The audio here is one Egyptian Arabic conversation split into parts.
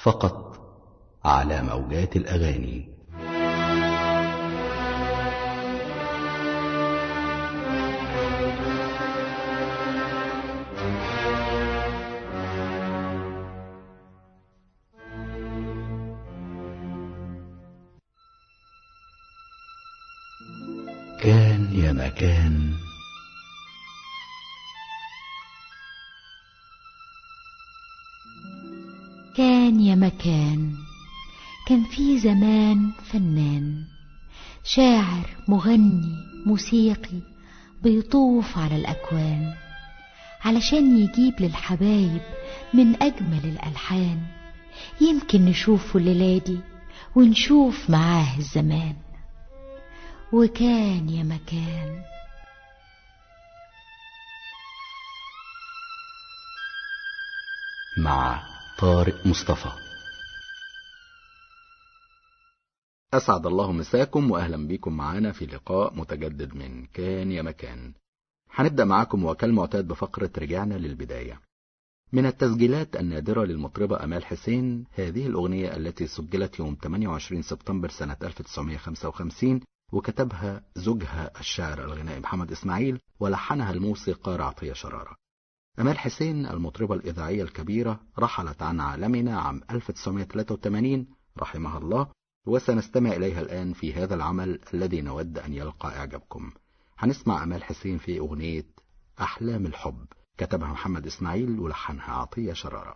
فقط على موجات الأغاني كان يا مكان كان يا مكان كان في زمان فنان شاعر مغني موسيقي بيطوف على الأكوان علشان يجيب للحبايب من أجمل الألحان يمكن نشوفه الليلة دي ونشوف معاه الزمان وكان يا مكان مع طارق مصطفى أسعد الله مساكم وأهلا بكم معانا في لقاء متجدد من كان يا مكان هنبدأ معاكم وكالمعتاد بفقرة رجعنا للبداية من التسجيلات النادرة للمطربة أمال حسين هذه الأغنية التي سجلت يوم 28 سبتمبر سنة 1955 وكتبها زوجها الشاعر الغنائي محمد إسماعيل ولحنها الموسيقار عطية شرارة أمال حسين المطربة الإذاعية الكبيرة رحلت عن عالمنا عام 1983 رحمها الله وسنستمع إليها الآن في هذا العمل الذي نود أن يلقى إعجابكم هنسمع أمال حسين في أغنية أحلام الحب كتبها محمد إسماعيل ولحنها عطية شرارة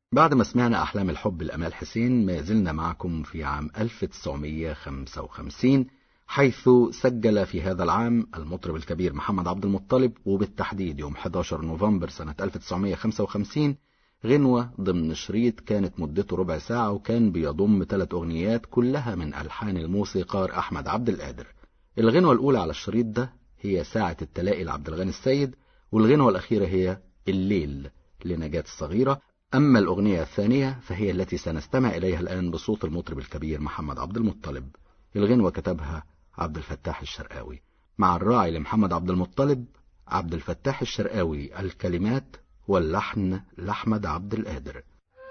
بعد ما سمعنا أحلام الحب لأمال حسين ما زلنا معكم في عام 1955 حيث سجل في هذا العام المطرب الكبير محمد عبد المطلب وبالتحديد يوم 11 نوفمبر سنة 1955 غنوة ضمن شريط كانت مدته ربع ساعة وكان بيضم ثلاث أغنيات كلها من ألحان الموسيقار أحمد عبد القادر الغنوة الأولى على الشريط ده هي ساعة التلاقي لعبد الغني السيد والغنوة الأخيرة هي الليل لنجاة الصغيرة أما الأغنية الثانية فهي التي سنستمع إليها الآن بصوت المطرب الكبير محمد عبد المطلب الغنوة كتبها عبد الفتاح الشرقاوي مع الراعي لمحمد عبد المطلب عبد الفتاح الشرقاوي الكلمات واللحن لأحمد عبد القادر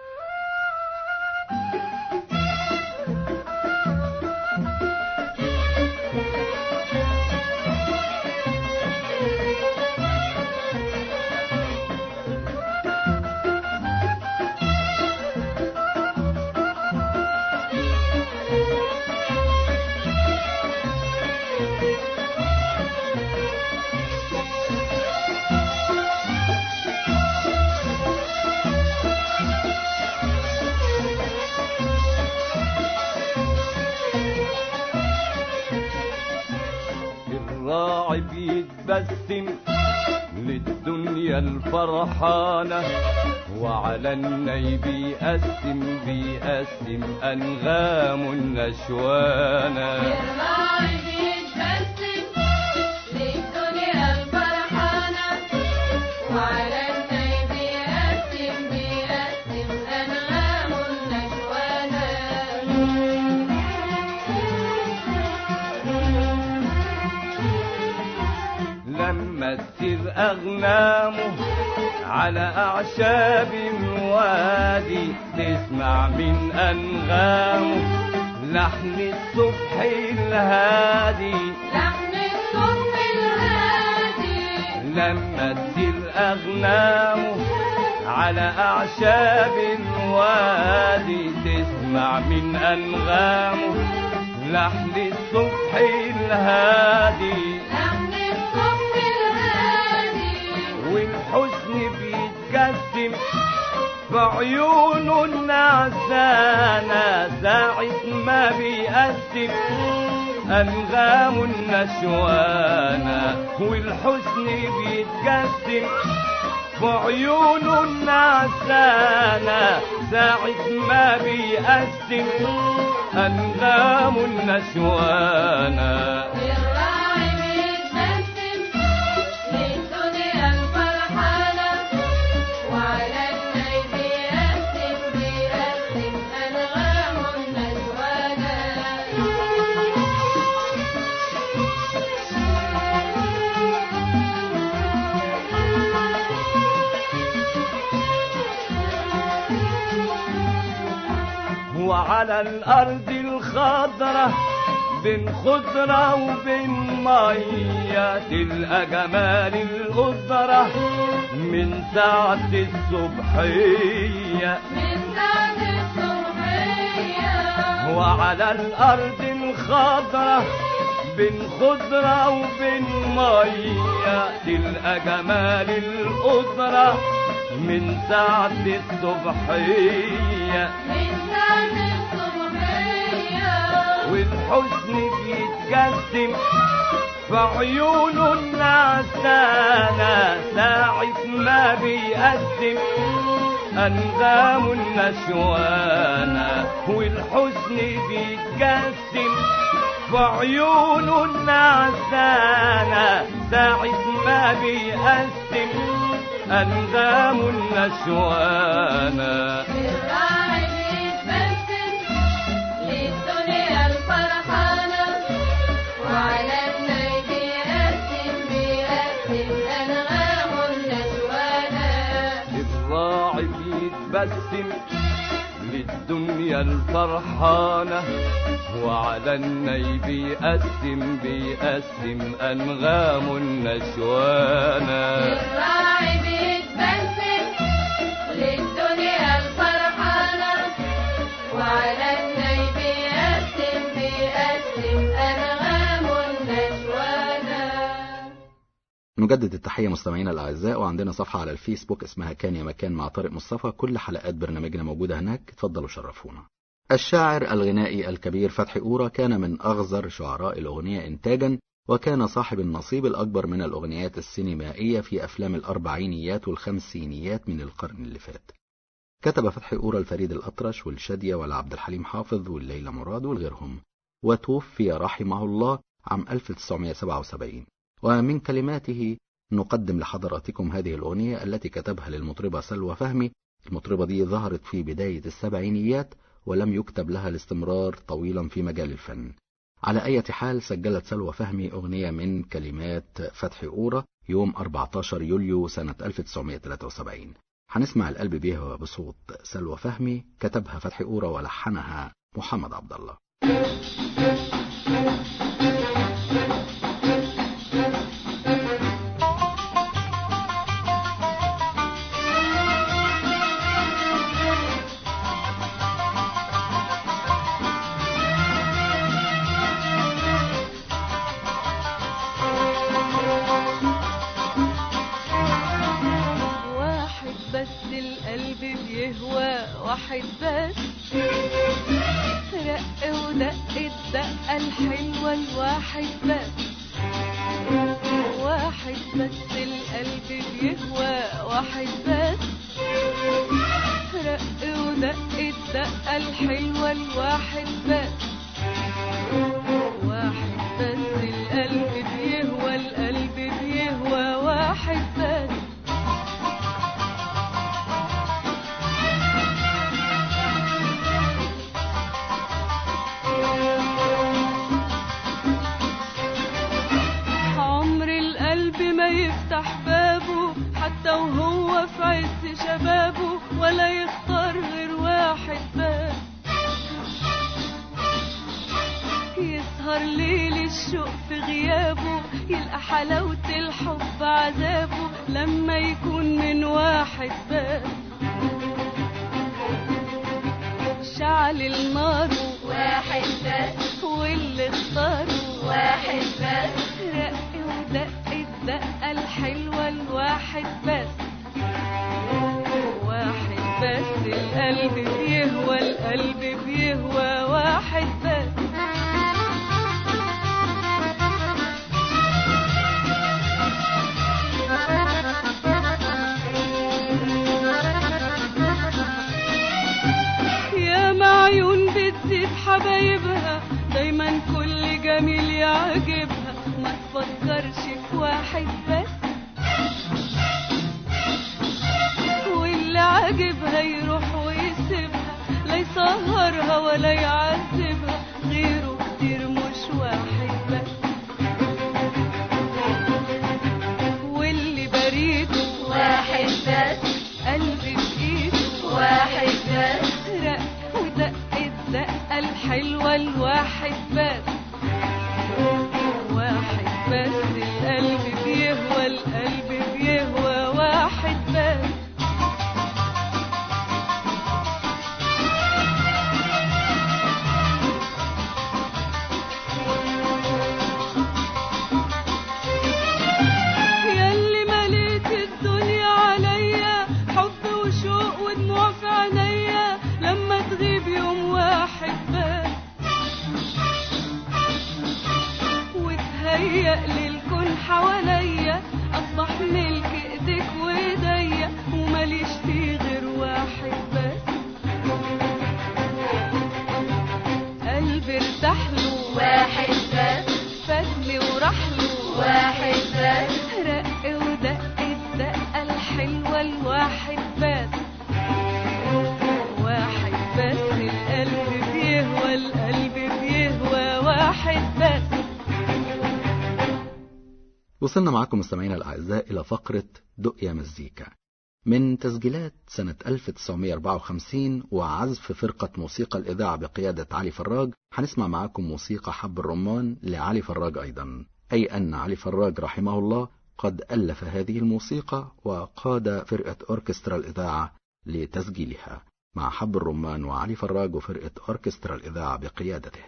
الراعي بيتبسم للدنيا الفرحانة وعلى الني بيقسم بيقسم أنغام النشوانة الراعي بيتبسم للدنيا الفرحانة وعلى الني بيقسم بيقسم أنغام لما تسير أغنامه على أعشاب الوادي تسمع من أنغامه لحن الصبح الهادي لحن الصبح الهادي لما تسير أغنامه على أعشاب الوادي تسمع من أنغامه لحن الصبح الهادي لحن الصبح الهادي والحزن بيتقدم في عيونه النعسانة ساعة ما بيقدم أنغام النشوانة والحزن بيتقدم في عيونه النعسانة ساعة ما بيقدم أنغام النشوانة الراعي بيتبسم للدنيا الفرحانة وعلى الني بيقسم بيقسم أنغام وعلى الأرض الخضرة بين خضرة وبين مية تلقى جمال القدرة من ساعة الصبحية من ساعة الصبحية وعلى الأرض الخضرة بين خضرة وبين مية تلقى جمال القدرة من ساعة الصبحية من ساعة الصبحية والحزن بيتقدم في عيونه النعسانة ساعة ما بيقدم أنغام النشوانة والحزن بيتقدم في عيونه النعسانة ساعة ما بيقدم أنغام النشوانة الراعي بيتبسم للدنيا الفرحانة وعلى الني بيقسم بيقسم أنغام النشوانة الراعي بيتبسم للدنيا الفرحانة وعلى الني بيقسم بيقسم أنغام النشوانة الراعي بيتبسم للدنيا الفرحانة وعلى الني بيقسم بيقسم أنغام نجدد التحية مستمعينا الأعزاء وعندنا صفحة على الفيسبوك اسمها كان يا مكان مع طارق مصطفى كل حلقات برنامجنا موجودة هناك اتفضلوا شرفونا الشاعر الغنائي الكبير فتحي أورا كان من أغزر شعراء الأغنية إنتاجا وكان صاحب النصيب الأكبر من الأغنيات السينمائية في أفلام الأربعينيات والخمسينيات من القرن اللي فات كتب فتحي أورا الفريد الأطرش والشادية والعبد الحليم حافظ والليلى مراد والغيرهم وتوفي رحمه الله عام 1977 ومن كلماته نقدم لحضراتكم هذه الأغنية التي كتبها للمطربة سلوى فهمي المطربة دي ظهرت في بداية السبعينيات ولم يكتب لها الاستمرار طويلا في مجال الفن على أي حال سجلت سلوى فهمي أغنية من كلمات فتحي أورا يوم 14 يوليو سنة 1973 هنسمع القلب بيها بصوت سلوى فهمي كتبها فتحي أورا ولحنها محمد عبد الله واحد بس القلب بيهوى واحد بس رق ودق الدقة الحلوة الواحد بس واحد بس القلب بيهوى واحد بس رق ودق الدقة الحلوة الواحد بس واحد بس القلب بيهوى القلب بيهوى واحد بس عمر القلب ما يفتح بابه حتى وهو في عز شبابه ولا يختار غير واحد بس يسهر ليل الشوق في غيابه يلقى حلاوة الحب عذابه لما يكون من واحد بس شعل النار واحد بس واللي اختاره واحد بس رق ودق الدقة الحلوة الواحد بس واحد بس القلب بيهوى القلب بيهوى واحد بس يا معيون بتزيد حبايبها دايما كل جميل يعجبها ما تفكرش في واحد بس واللي عاجبها يروح ويسيبها لا يسهرها ولا يعذبها غيره كتير مش واحد بس واللي بريده واحد بس قلبي بإيده واحد بس رق ودق الدقة الحلوة الواحد بس واحد بس القلب بيهوى القلب بيهوى واحد بس ياللي مليت الدنيا عليا حب وشوق ودموع في عينيا لما تغيب يوم واحد بس وتهيأ للكون حواليا أصبح ملك إيديك وإيديا ومليش فيه غير واحد بس قلبي ارتاح له واحد بس فاتلي وراح له واحد بس رق ودق الدقة الحلوة الواحد بس واحد بس القلب بيهوى القلب بيهوى واحد بس وصلنا معكم مستمعينا الأعزاء إلى فقرة دقيا مزيكا من تسجيلات سنة 1954 وعزف فرقة موسيقى الإذاعة بقيادة علي فراج هنسمع معاكم موسيقى حب الرمان لعلي فراج أيضا أي أن علي فراج رحمه الله قد ألف هذه الموسيقى وقاد فرقة أوركسترا الإذاعة لتسجيلها مع حب الرمان وعلي فراج وفرقة أوركسترا الإذاعة بقيادته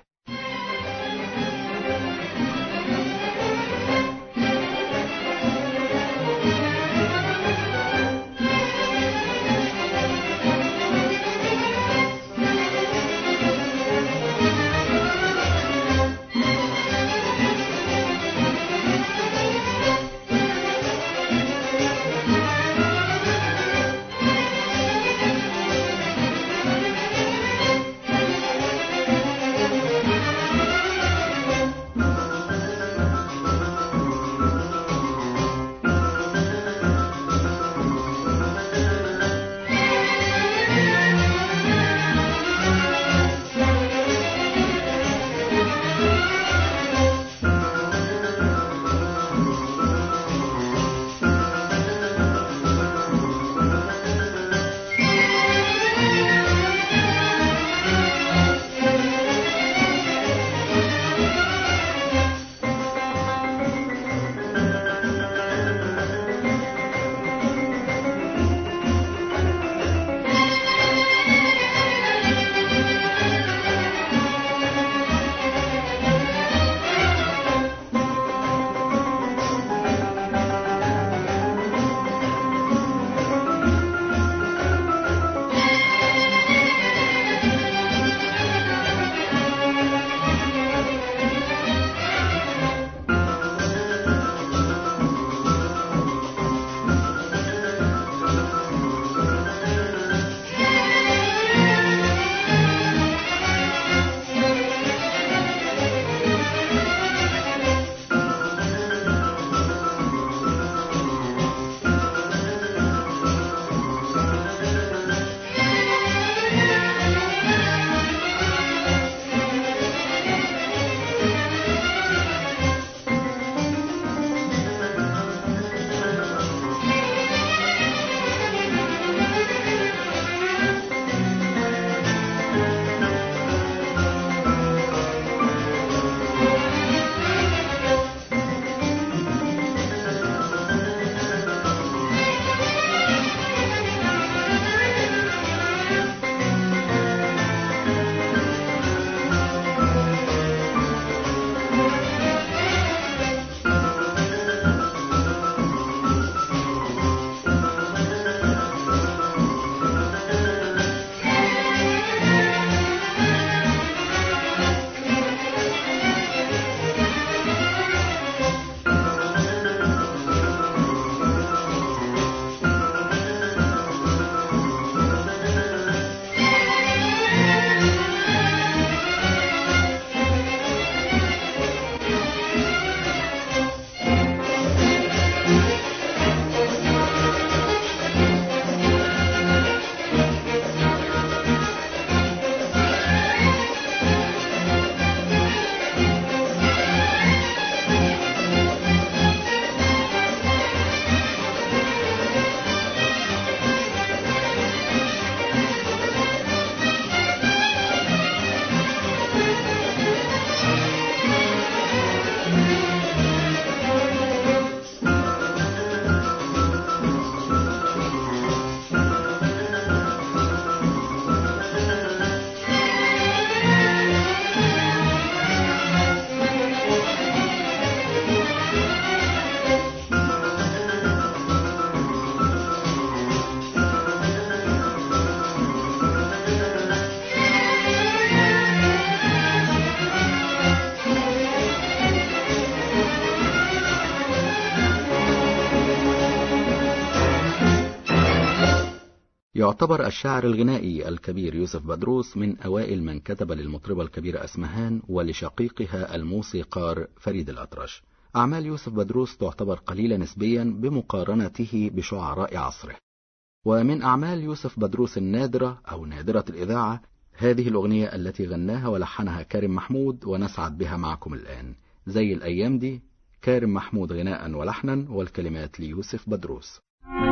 يعتبر الشاعر الغنائي الكبير يوسف بدروس من أوائل من كتب للمطربة الكبيرة أسمهان ولشقيقها الموسيقار فريد الأطرش أعمال يوسف بدروس تعتبر قليلة نسبيا بمقارنته بشعراء عصره ومن أعمال يوسف بدروس النادرة أو نادرة الإذاعة هذه الأغنية التي غناها ولحنها كارم محمود ونسعد بها معكم الآن زي الأيام دي كارم محمود غناء ولحنا والكلمات ليوسف بدروس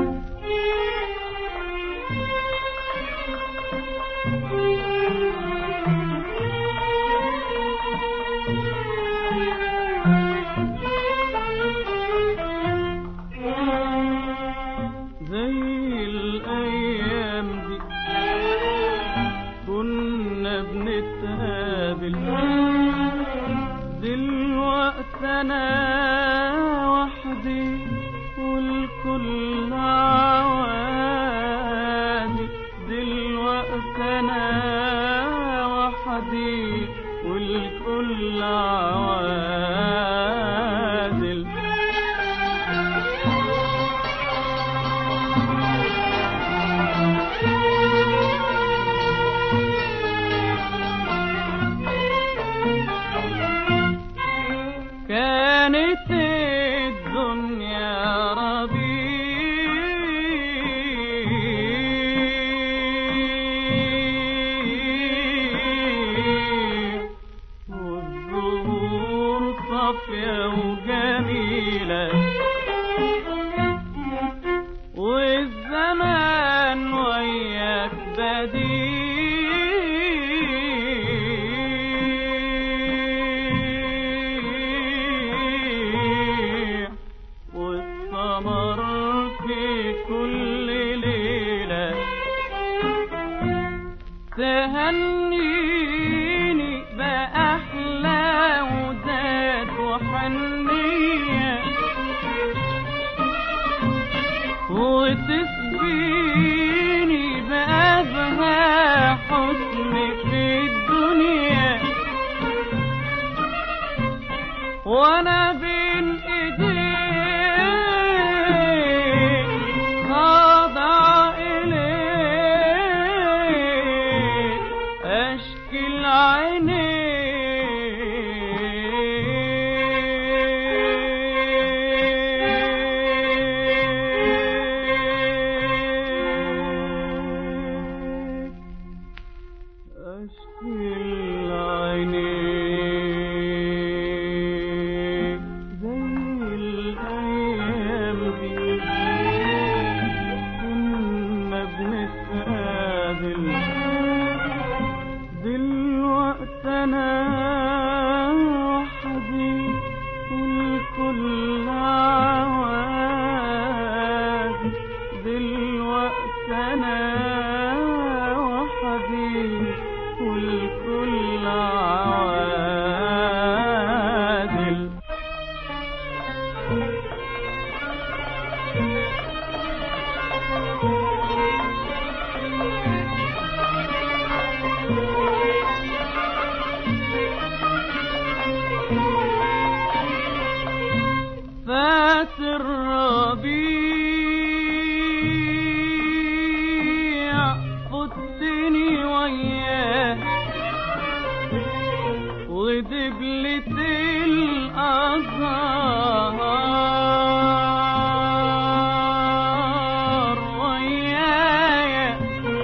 زي الأيام دي كنا بنتقابل دلوقتي أنا وحدي والكل عوادي دلوقتي أنا وحدي والكل عوادل كانت الدنيا ربيع والزهور صافية وجميلة والزمان وياك بديع والثمر في كل ليلة تهنيني بأحلى وداد وحنية وتسقيني بأبهى حسن في الدنيا وانا بين ايديك خاضع اليك اشكي العينين أشكي العينين زي الأيام دي كنا بنتقابل دلوقتي أنا وحدي والكل عوادي دلوقتي أنا وحدي والكل عوادل فات الربيع فتني وياه ودبلة الأزهار ويايا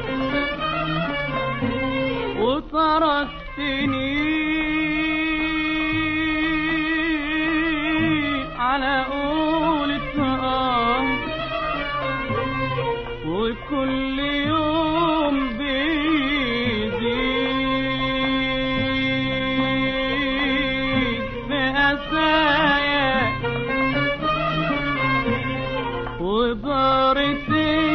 وتركتني على قولة آه وكل يوم بيزيد في أسايا وبارت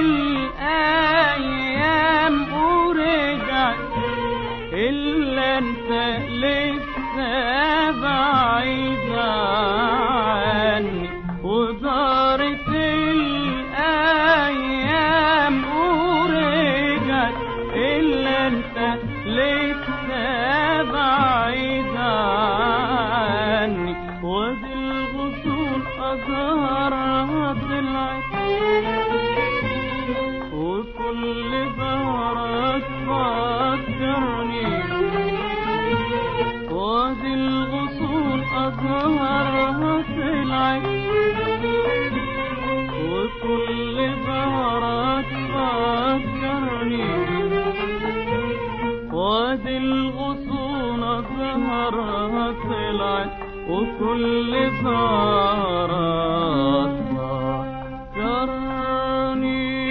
الأيام ورجعت إلا أنت لسه بعيد عني ودارت الأيام ورجعت إلا أنت لسه بعيد عني وادي الغصون أزهارها طلعت وكل وادي الغصونة زهرها طلعت وكل زهراتها كرني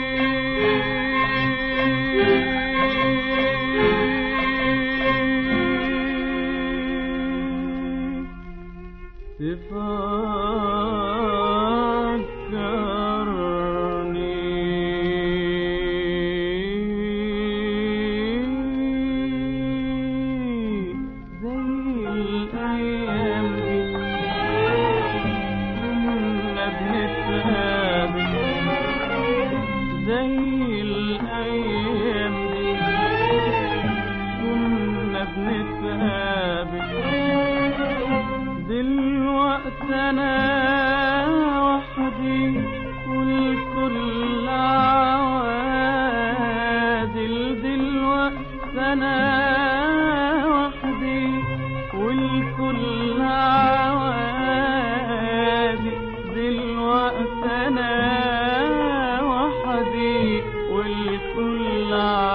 تفكرني زي الأيام دي كنا بنتقابل زي الأيام دي كنا بنتقابل دلوقتي أنا وحدي والكل عوادل دلوقتي أنا وحدي والكل عوادل دلوقتي أنا وحدي والكل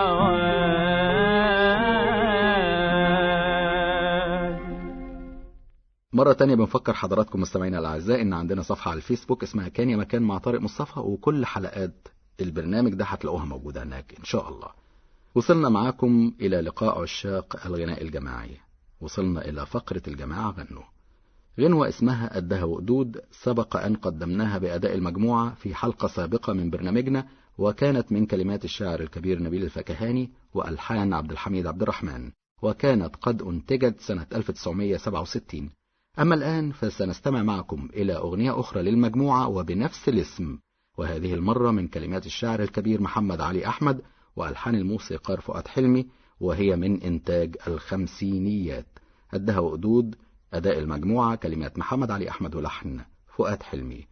عوادل مرة تانية بنفكر حضراتكم مستمعينا الأعزاء إن عندنا صفحة على الفيسبوك اسمها كان يا مكان مع طارق مصطفى وكل حلقات البرنامج ده هتلاقوها موجودة هناك إن شاء الله وصلنا معاكم إلى لقاء عشاق الغناء الجماعي وصلنا إلى فقرة الجماعة غنوا غنوة اسمها قدها وقدود سبق أن قدمناها بأداء المجموعة في حلقة سابقة من برنامجنا وكانت من كلمات الشاعر الكبير نبيل الفكهاني وألحان عبد الحميد عبد الرحمن وكانت قد أنتجت سنة 1967 أما الآن فسنستمع معكم إلى أغنية أخرى للمجموعة وبنفس الاسم وهذه المرة من كلمات الشاعر الكبير محمد علي أحمد وألحان الموسيقار فؤاد حلمي وهي من إنتاج الخمسينيات قدها وقدود أداء المجموعة كلمات محمد علي أحمد ولحن فؤاد حلمي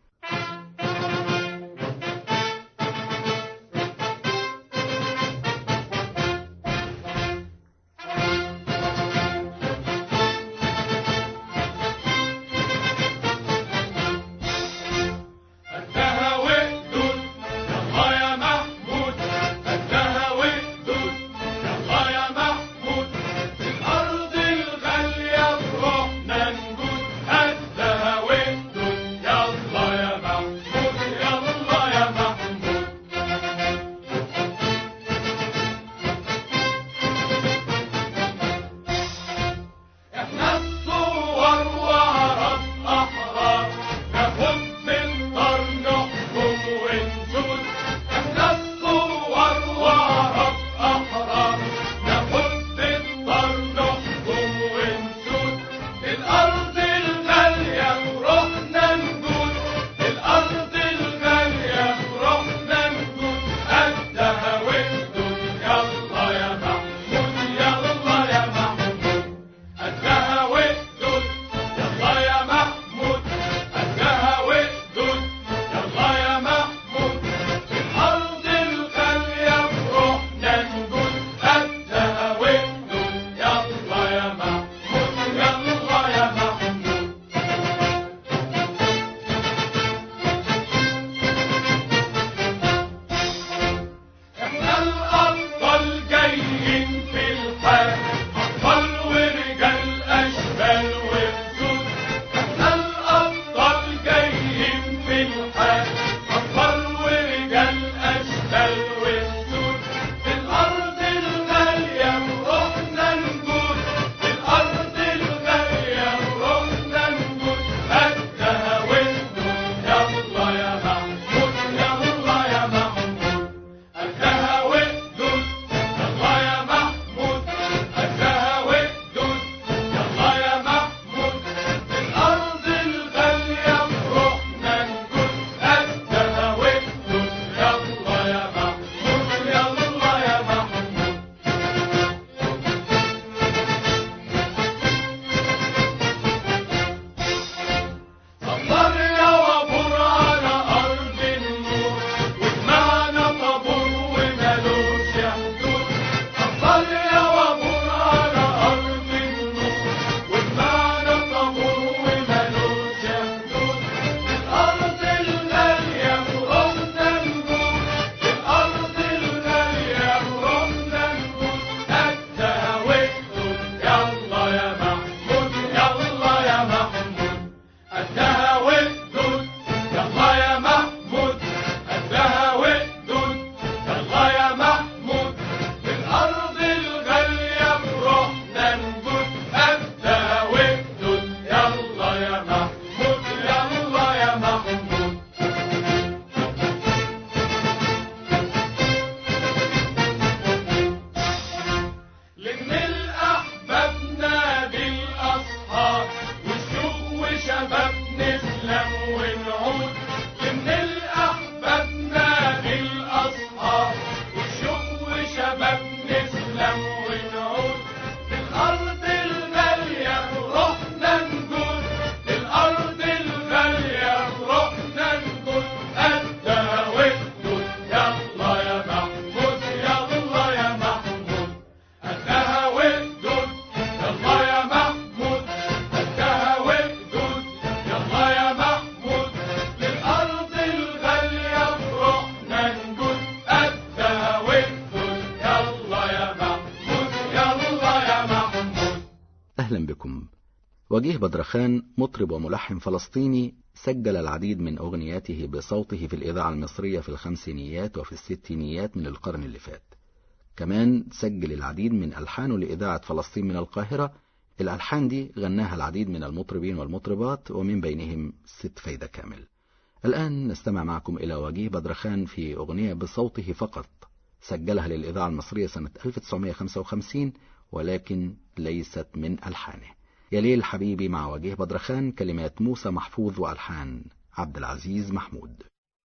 قدها وقدود يلا يا محمود قدها وقدود يلا يا محمود في الأرض الغالية بروحنا نجود قدها وقدود يلا يا محمود يلا يا محمود احنا الصور وعرب احرار ناخد بالطر نحكم ونسود احنا الصور وعرب احرار ناخد بالطر نحكم ونسود الارض الغالية بروحنا نجود الارض الغالية بروحنا نجود قدها وقدود يلا يا محمود يلا يا محمود قدها وقدود يلا يا محمود قدها وقدود يلا يا محمود في الأرض الغالية بروحنا نجود قدها وقدود يلا يا محمود يلا يا محمود احنا الأبطال جايين في الحال أبطال ورجال أشبال وخدود احنا الأبطال جايين في الحال أبطال ورجال أشبال وخدود في الأرض الغالية بروحنا نجود في الأرض الغالية بروحنا نجود قدها وقدود يلا يا محمود يلا يا محمود قدها وقدود يلا يا محمود قدها وقدود يلا يا محمود الأرض الغالية بروحنا نجود قدها وقدود يلا يا محمود يلا يا محمود صبر يا وابور على أرض النور واسمعنا طابور ومالوش حدود صبر يا وابور على أرض النور واسمعنا طابور ومالوش حدود الأرض الغالية بروحنا نجود الأرض الغالية بروحنا نجود قدها أهلا بكم وجيه بدرخان مطرب وملحن فلسطيني سجل العديد من أغنياته بصوته في الإذاعة المصرية في الخمسينيات وفي الستينيات من القرن اللي فات كمان سجل العديد من ألحانه لإذاعة فلسطين من القاهرة الألحان دي غناها العديد من المطربين والمطربات ومن بينهم ست فايدة كامل الآن نستمع معكم إلى وجيه بدرخان في أغنية بصوته فقط سجلها للإذاعة المصرية سنة 1955 ولكن ليست من ألحانه يا ليل حبيبي مع وجيه بدرخان كلمات موسى محفوظ وألحان عبد العزيز محمود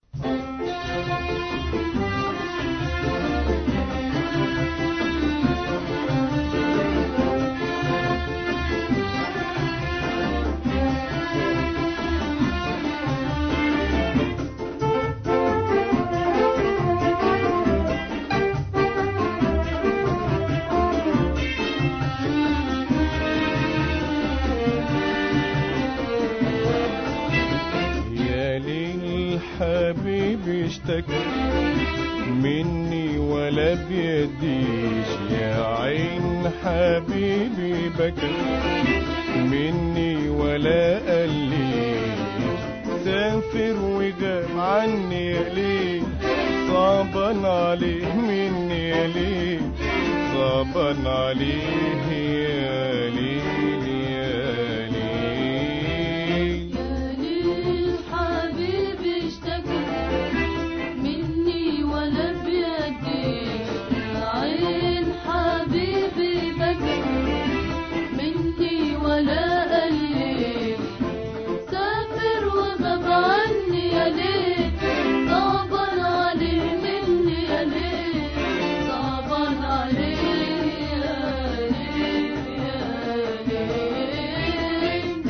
يا ليل حبيبي اشتكى مني ولا بيديش يا عين حبيبي بكى مني ولا قاليش سافر وجاب عني يا ليل صعبا عليه مني يا ليل صعبا عليه يا ليل يا ليل ليل حبيبي اشتكى مني ولا بيديش يا عين حبيبي بكى مني ولا قاليش سافر وغاب عني يا ليل صعبا عليه مني يا ليل صعبا عليه يا ليل يا ليل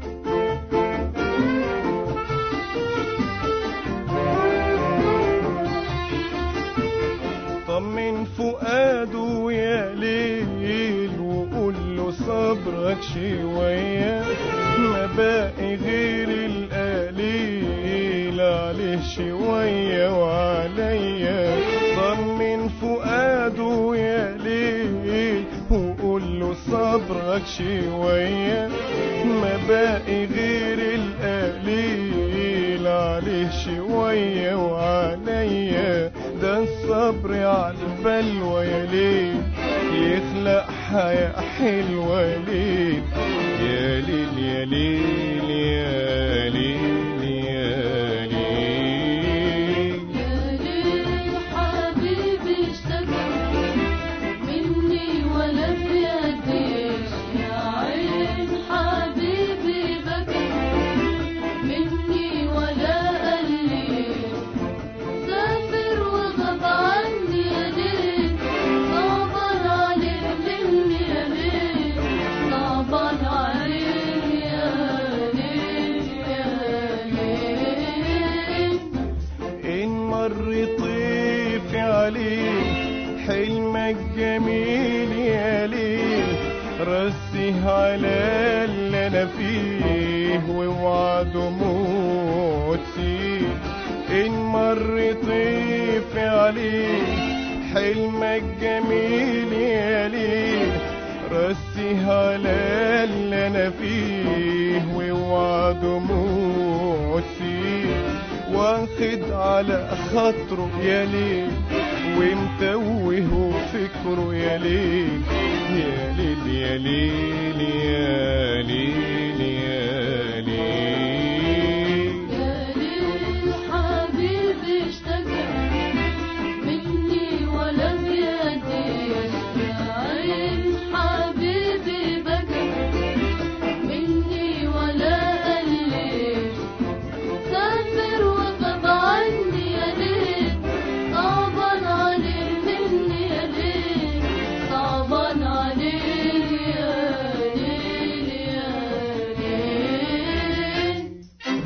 طمن فؤاده يا ليل وقول له صبرك شوية ما باقي غير القليل عليه شوية وعليا طمن فؤاده يا ليل وقول له صبرك شوية ما باقي غير القليل عليه شوية وعليا ده الصبر على البلوى يا ليل يخلق حياة حلوة يا ليل يا ليل يا ليل يا ليل يا ليل يا ليل حبيبي اشتكى مني ولا بيديش يا عين حبيبي بكى مني ولا قاليش سافر وغاب عني يا ليل صعبا عليه مني يا ليل صعبا عليه يا ليل يا ليل إن مر طيف عليه حلمك جميل يا ليل رسيه على اللي أنا فيه ووعده موت سيه إن مر طيف عليه حلمك جميل يا ليل رسيه على اللي أنا فيه ووعده موت سيه واخد على خاطره يا ليل ومتوه فكره يا ليل يا ليل يا ليل يا ليل يا ليل يا ليل حبيبي اشتكى مني ولا بيديش يا عين حبيبي بكى مني ولا قاليش سافر وغاب عني يا ليل صعبا عليه مني يا ليل صعبا عليه يا ليل يا ليل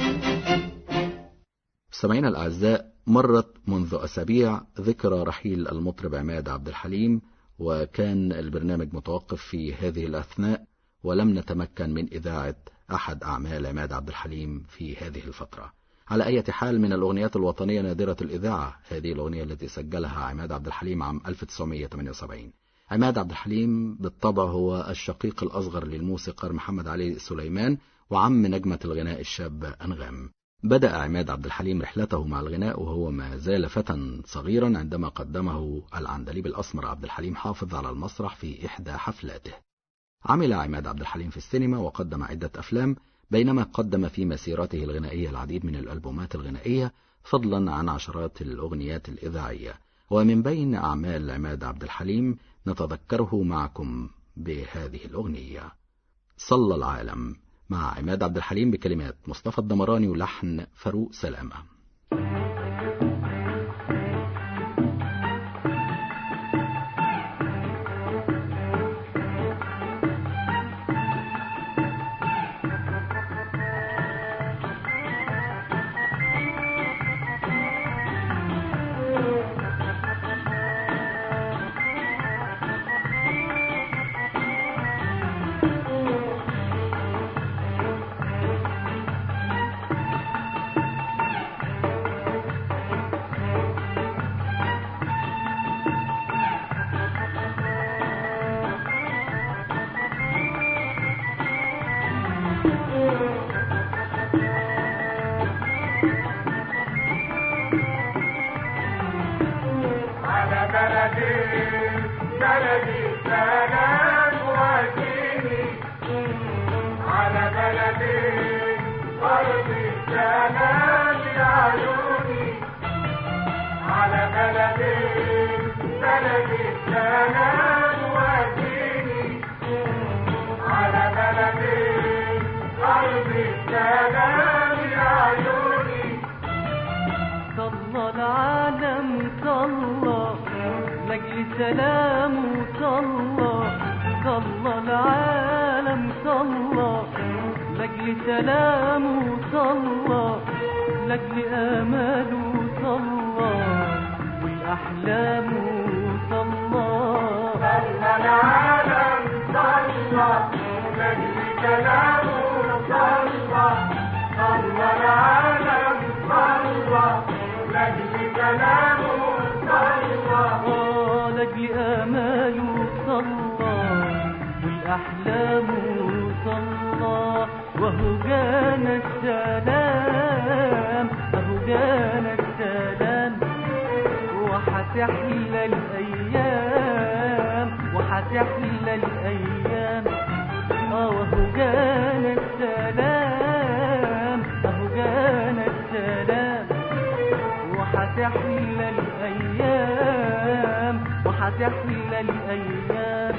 سمعنا الأعزاء مرت منذ أسابيع ذكرى رحيل المطرب عماد عبد الحليم وكان البرنامج متوقف في هذه الأثناء ولم نتمكن من إذاعة أحد أعمال عماد عبد الحليم في هذه الفترة على أي حال من الأغنيات الوطنية نادرة الإذاعة هذه الأغنية التي سجلها عماد عبد الحليم عام 1978 عماد عبد الحليم بالطبع هو الشقيق الأصغر للموسيقار محمد علي سليمان وعم نجمة الغناء الشابة أنغام بدأ عماد عبد الحليم رحلته مع الغناء وهو ما زال فتى صغيرا عندما قدمه العندليب الأسمر عبد الحليم حافظ على المسرح في إحدى حفلاته عمل عماد عبد الحليم في السينما وقدم عدة أفلام بينما قدم في مسيرته الغنائية العديد من الألبومات الغنائية فضلا عن عشرات الأغنيات الإذاعية ومن بين أعمال عماد عبد الحليم نتذكره معكم بهذه الأغنية صلى العالم مع عماد عبد الحليم بكلمات مصطفى الدمراني ولحن فاروق سلامة على بلدي بلدي سلام وجيني على بلدي أرضي سلام عيوني على بلدي بلدي سلام وجيني على بلدي أرضي سلام عيوني صلى العالم صلى لاجل سلامه صلى صلى العالم صلى لاجل سلامه صلى لاجل اماله صلى والاحلام صلى صلى العالم صلى لأجل كلامه صلى صلى العالم صلى لأجل كلامه صلى آه، لاجل اماله صلى والاحلام صلى وهو جانا السلام وهو جانا السلام وحتحلى الايام وحتحلى الايام اه وهو جانا السلام وهو جانا السلام وحتحلى الايام وحتحلى الايام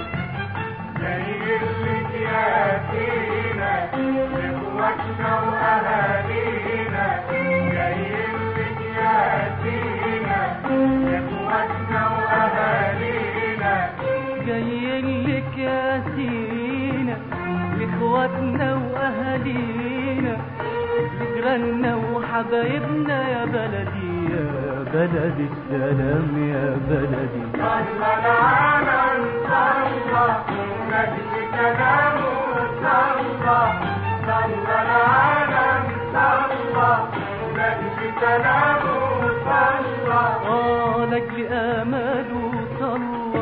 جاي لك يا سينا إخوتنا وأهالينا جاي لك يا سينا إخوتنا وأهالينا جاي لك يا سينا لاخواتنا واهالينا لجيراننا وحبايبنا يا بلدي يا بلدي السلام يا بلدي صلى العالم صلى نجد كلامه صلى صلى العالم صلى نجد كلامه صلى اه لاجل اماله صلى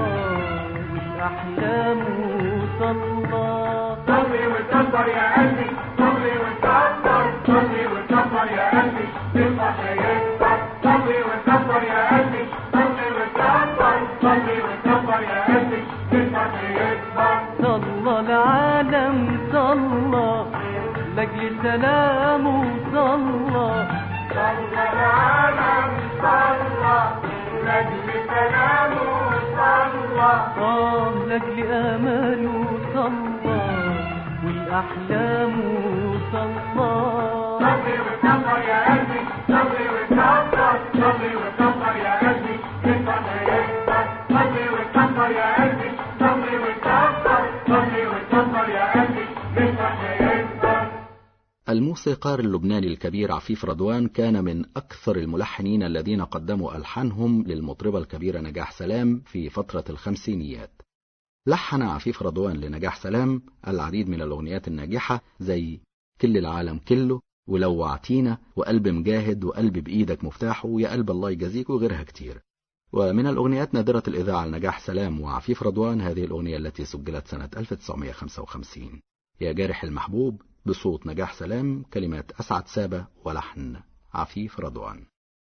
والاحلام صلى صلي وكبر يا قلبي صلي وكبر صلي وكبر يا قلبي تصبح يكبر صلي وكبر يا قلبي صلي وكبر صلي وكبر يا قلبي تصبح يكبر صلى العالم صلى لاجل سلامه صلى صلى العالم صلى لاجل كلامه صلى اه لاجل اماله صلى والاحلام صلى صلي وكبر يا قلبي صلي وكبر صلي وكبر يا قلبي تصبح يكبر صلي وكبر يا قلبي صلي وكبر صلي وكبر يا قلبي تصبح يكبر الموسيقار اللبناني الكبير عفيف رضوان كان من أكثر الملحنين الذين قدموا ألحانهم للمطربة الكبيرة نجاح سلام في فترة الخمسينيات لحن عفيف رضوان لنجاح سلام العديد من الأغنيات الناجحة زي كل العالم كله ولو وعتينا وقلب مجاهد وقلب بإيدك مفتاحه ويا قلب الله يجازيك وغيرها كتير ومن الأغنيات نادرة الإذاعة النجاح سلام وعفيف رضوان هذه الأغنية التي سجلت سنة 1955 يا جارح المحبوب بصوت نجاح سلام كلمات أسعد سابة ولحن عفيف رضوان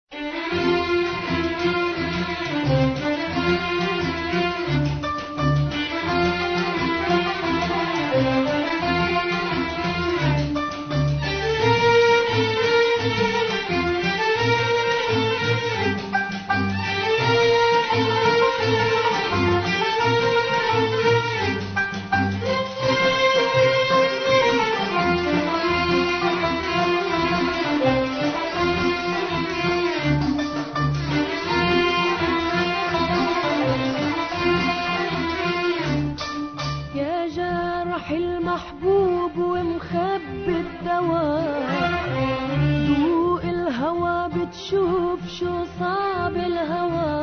يا جارح المحبوب ومخبي الدواء ذوق الهوى بتشوف شو صعب الهوى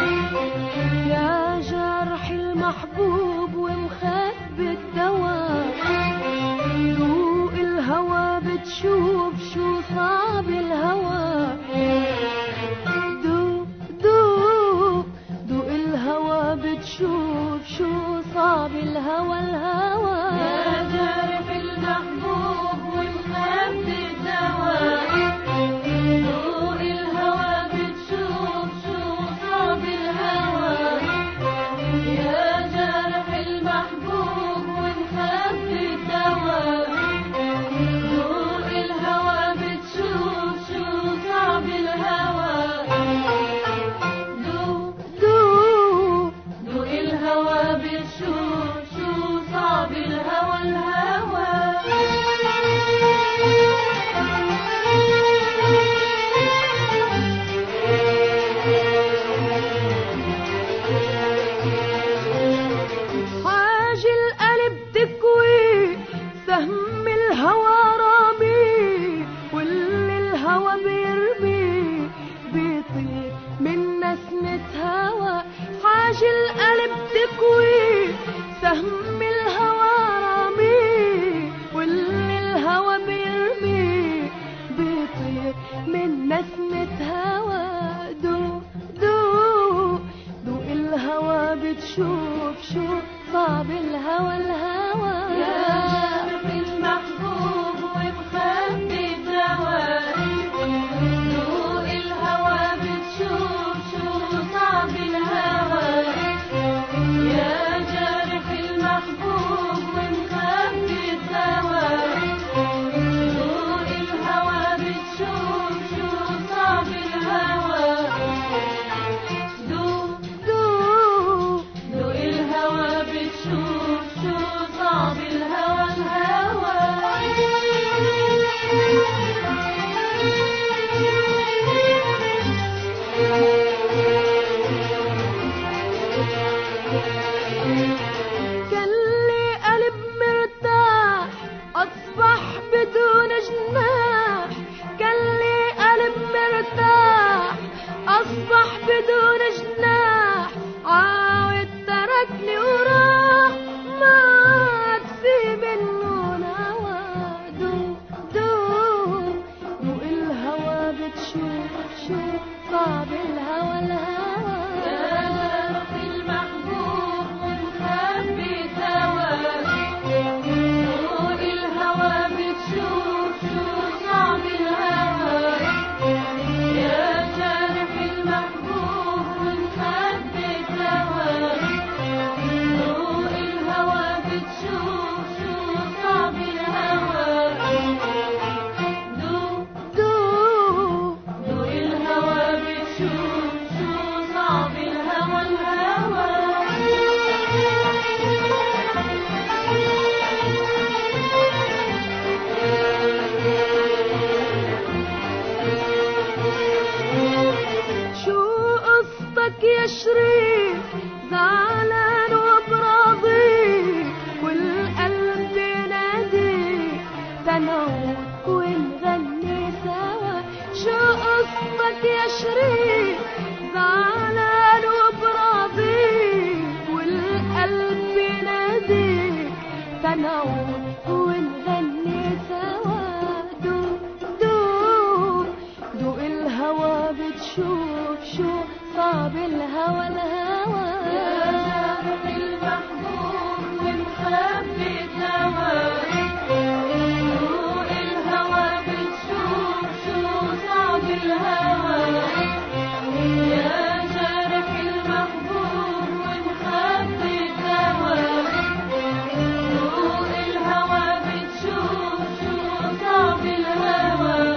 يا جارح المحبوب ومخبي الدواء ذوق الهوى بتشوف شو صعب الهوى دوق دوق دوق الهوى بتشوف شو صعب الهوى الهوى يا جارح المحبوب ومخبي الدواء دوق الهوى بتشوف شو صعب الهوى يا جارح المحبوب ومخبي الدواء دوق الهوى بتشوف شو صعب الهوى دوق دوق دوق الهوى بتشوف شو صعب الهوى الهوى حاج القلب تكوي سهم الهوى رامي واللي الهوى بيرمي بيطير من نسمة هوى حاج القلب تكوي سهم الهوى رامي واللي الهوى بيرمي بيطير من نسمة هوى دو دو دو الهوى بتشوف شو صعب الهوى الهوى يا جارح المحبوب ومخبي الدواء دوق الهوى بتشوف شو صعب الهوى يا جارح المحبوب ومخبي الدواء دوق الهوى بتشوف شو صعب الهوى دوق دوق دوق الهوى بتشوف شو صعب الهوى الهوى كان لي قلب مرتاح أصبح بدون جناح كان لي قلب مرتاح أصبح بدون جناح عاود تركني وراح ما عاد في منه نوى دوق دوق دوق الهوى بتشوف شو صعب الهوى الهوى يا جارح المحبوب ومخبي دواء دوق الهوى بتشوف شو صعب الهوى يا جارح المحبوب ومخبي دواء دوق الهوى بتشوف شو صعب الهوى دوق دوق دوق الهوى بتشوف شو صعب الهوى الهوى شو قصتك يا شريك زعلان وبراضيك والقلب بيناديك تنور ونغني سوا شو قصتك يا شريك زعلان وبراضيك والقلب بيناديك تنور ونغني سوا دوق دوق دوق الهوى بتشوف شو صعب الهوى الهوى الهوى يا جارح المحبوب ومخبي الهوى ضوء الهوى بتشوف شو صعب الهوى يا جارح المحبوب ومخبي الهوى ضوء الهوى بتشوف شو صعب الهوى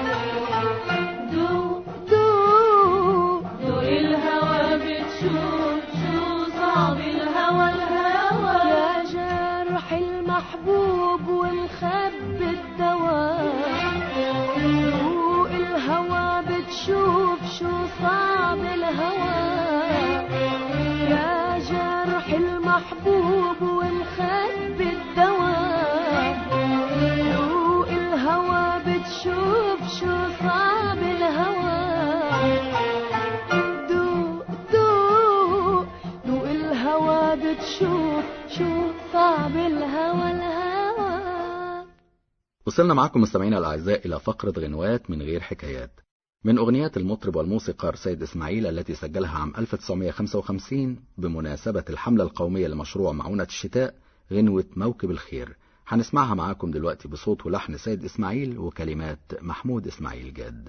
دوق دوق دوق الهوى بتشوف شو صعب الهوى الهوى يا جارح المحبوب ومخبي الدواء دوق الهوى بتشوف شو صعب الهوى يا جارح المحبوب ومخبي الدواء دوق الهوى بتشوف شو صعب الهوى دوق دوق دوق الهوى بتشوف شو صعب الهوى الهوى وصلنا معكم مستمعينا الأعزاء إلى فقرة غنوات من غير حكايات من أغنيات المطرب والموسيقار سيد إسماعيل التي سجلها عام 1955 بمناسبة الحملة القومية لمشروع معونة الشتاء غنوة موكب الخير هنسمعها معاكم دلوقتي بصوت ولحن سيد إسماعيل وكلمات محمود إسماعيل جاد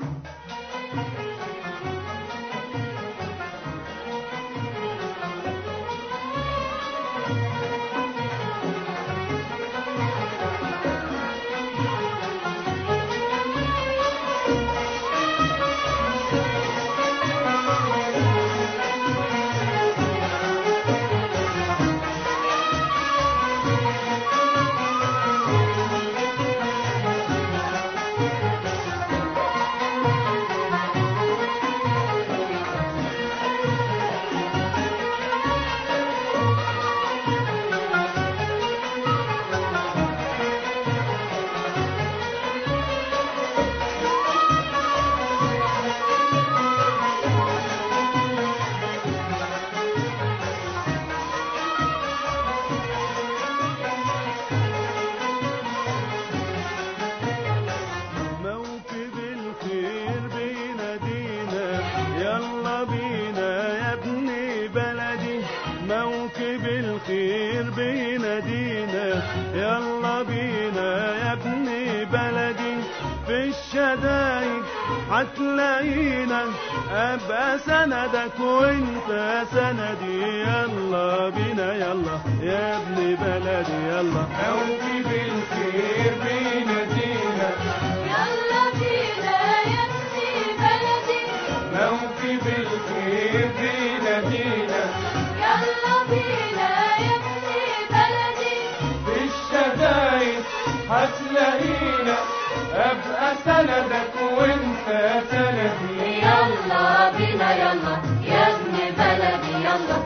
موكب الخير بينادينا يلا بينا يا ابني بلدي موكب الخير بينادينا يلا بينا يا ابني بلدي في الشدايد هتلاقينا ابقى سندك وانت سندي يلا بينا يلا يا ابن بلدي يلا موكب الخير بينادينا يلا بينا يا ابني بلدي موكب الخير بينادينا يلا بينا يا ابني بلدي في الشدايد هتلاقينا ابقى سندك وانت سندي يلا بينا يلا يا ابن بلدي يلا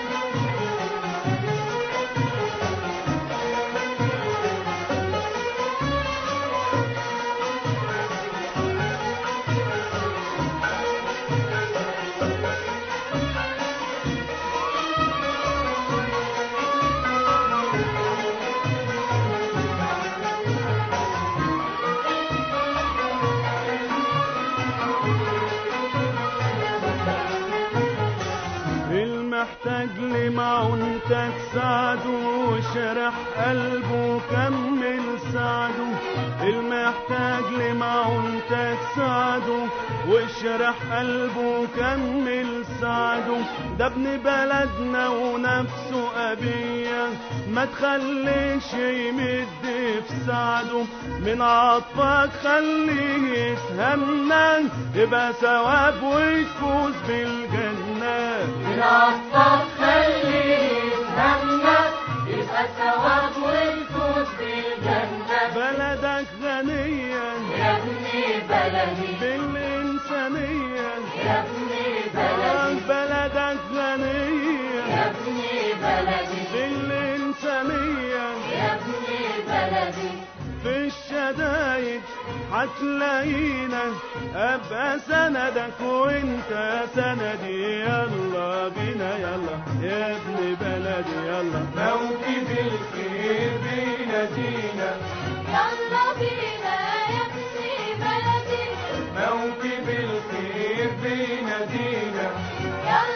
المحتاج لمعونتك ساعده وشرح قلبه كمل ساعده المحتاج لمعونتك ساعده واشرح قلبه كمل ساعده ده ابن بلدنا ونفسه أبية ما تخليش يمد في ساعده من عطفك خليه يتهنى يبقى ثواب ويفوز بالجنة من عطفك خليه همك يبقى ثواب والفوز بالجنة بلدك غنية يا ابني بلدي بالإنسانية يا ابني آه، بلدي بلدك غنية يا ابني بلدي بالإنسانية يا ابني بلدي في الشدايد هتلاقينا ابقى سندك وانت سندي يلا بينا يلا يا ابن بلدي يلا موكب الخير بينادينا يلا بينا يا ابني بلدي موكب الخير بينادينا يلا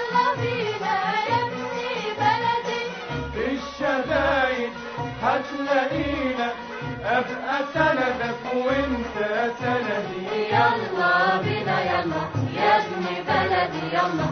هتلاقينا ابقى سندك وانت سندي يلا بينا يلا يا ابن بلدي يلا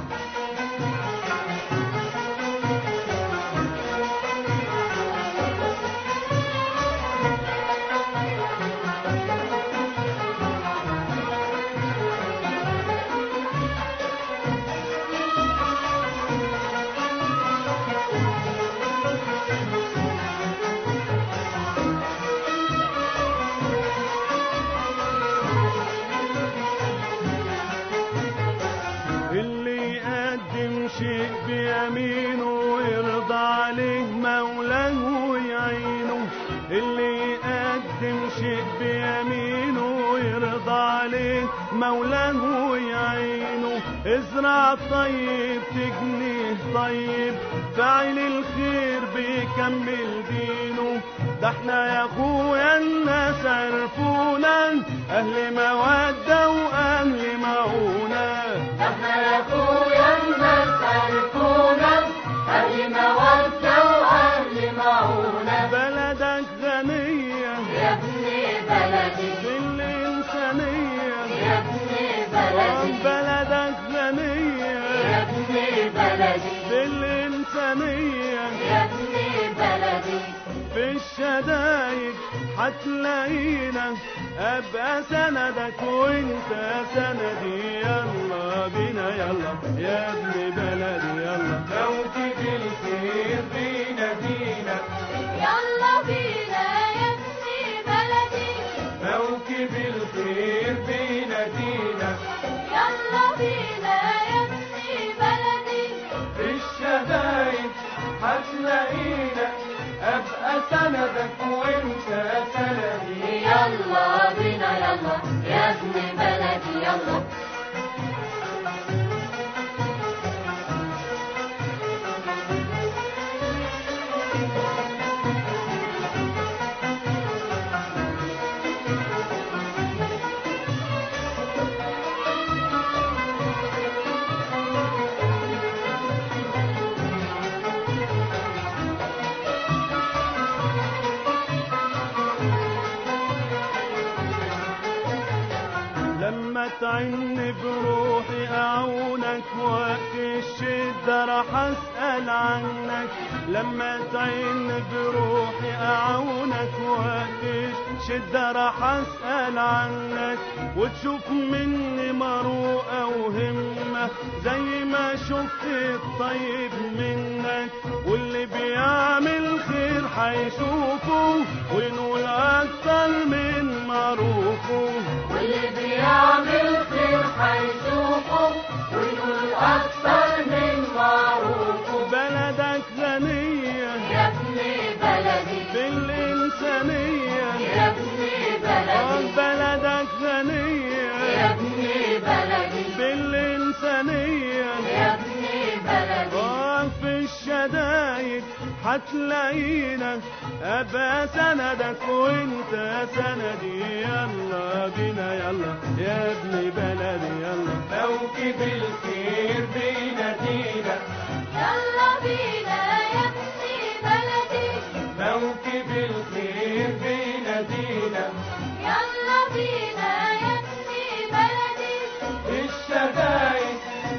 اللي يقدم شيء بيمينه ويرضى عليه مولاه ويعينه اللي يقدم شيء بيمينه ويرضى عليه مولاه ويعينه ازرع طيب تجنيه طيب فاعل الخير بيكمل دينه ده احنا يا اخويا الناس عرفونا اهل مودة واهل معونة احنا يا اخويا الناس عرفونا اهل مودة واهل معونة بلدك غنية يا ابن بلدي بالإنسانية يا ابن بلدي بلدك غنية يا ابن بلدي بالإنسانية يا ابن بلدي في الشدايد هتلاقينا ابقى سندك وانت سندي يلا بينا يلا يا ابن بلدي يلا موكب الخير بينا دينا يلا بينا يا ابن بلدي موكب الخير بينا دينا يلا بينا يا ابن بلدي في الشدايد هتلاقينا ابقى سندك وانت سندي يلا بينا يلا يا ابن بلدي يلا لما تعن بروحي اعونك وقت الشدة راح اسأل عنك لما تعن بروحي اعونك وقت الشدة راح اسأل عنك وتشوف مني مروءة وهمة زي ما شفت الطيب منك واللي بيعمل خير حيشوفه وينول اكتر من معروفه واللي بيعمل خير هيشوفه ويقول أكتر من معروفه بلدك غنية يا ابن بلدي بالإنسانية يا ابن بلدي بلدك يا غنية ابن بلدي بالإنسانية يا ابن بلدي آه في الشدايد هتلاقينا أبقى سندك وانت سندي يلا بينا يلا يا ابن بلدي يلا موكب الخير بينا دينا يلا بينا يا ابن بلدي موكب الخير بينا دينا يلا بينا يا ابن بلدي في الشدايد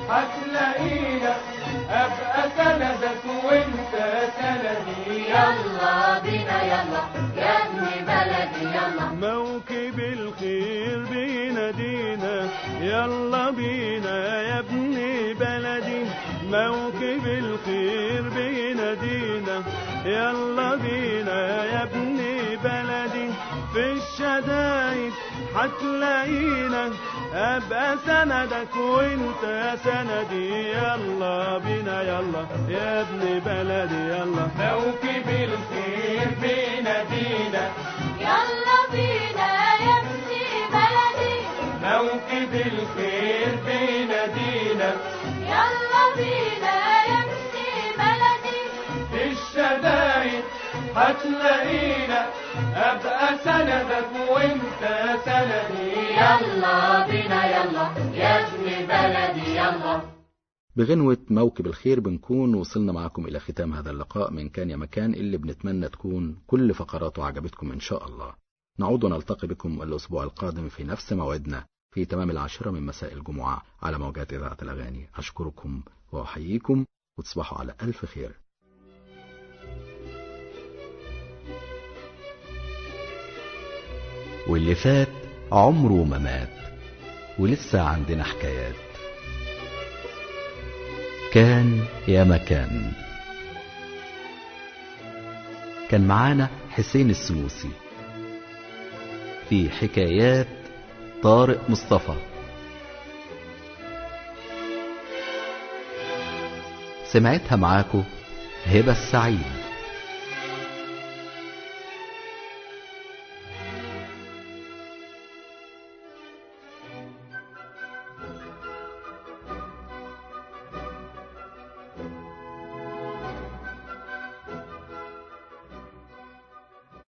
هتلاقينا ابقى سندك وانت سندي يلا بينا يلا يا ابن بلدي يلا موكب الخير بينادينا يلا بينا يا ابن بلدي موكب الخير بينادينا يلا بينا يا ابن بلدي في الشدايد هتلاقينا ابقى سندك وانت سندي يلا بينا يلا يا ابن بلدي يلا موكب الخير بينا دينا يلا بينا يا ابن بلدي موكب الخير بينا دينا يلا بينا يا ابن بلدي في الشدايد هتلاقينا ابقى سندك وانت سندي يلا بينا يلا يا ابن بلدي يلا بغنوة موكب الخير بنكون وصلنا معكم إلى ختام هذا اللقاء من كان يا مكان اللي بنتمنى تكون كل فقراته عجبتكم إن شاء الله نعود ونلتقي بكم الأسبوع القادم في نفس موعدنا في تمام العاشرة من مساء الجمعة على موجات إذاعة الأغاني أشكركم وأحييكم وتصبحوا على ألف خير واللي فات عمره ما مات ولسه عندنا حكايات كان يا مكان كان معانا حسين السنوسي في حكايات طارق مصطفى سمعتها معاكو هبة السعيد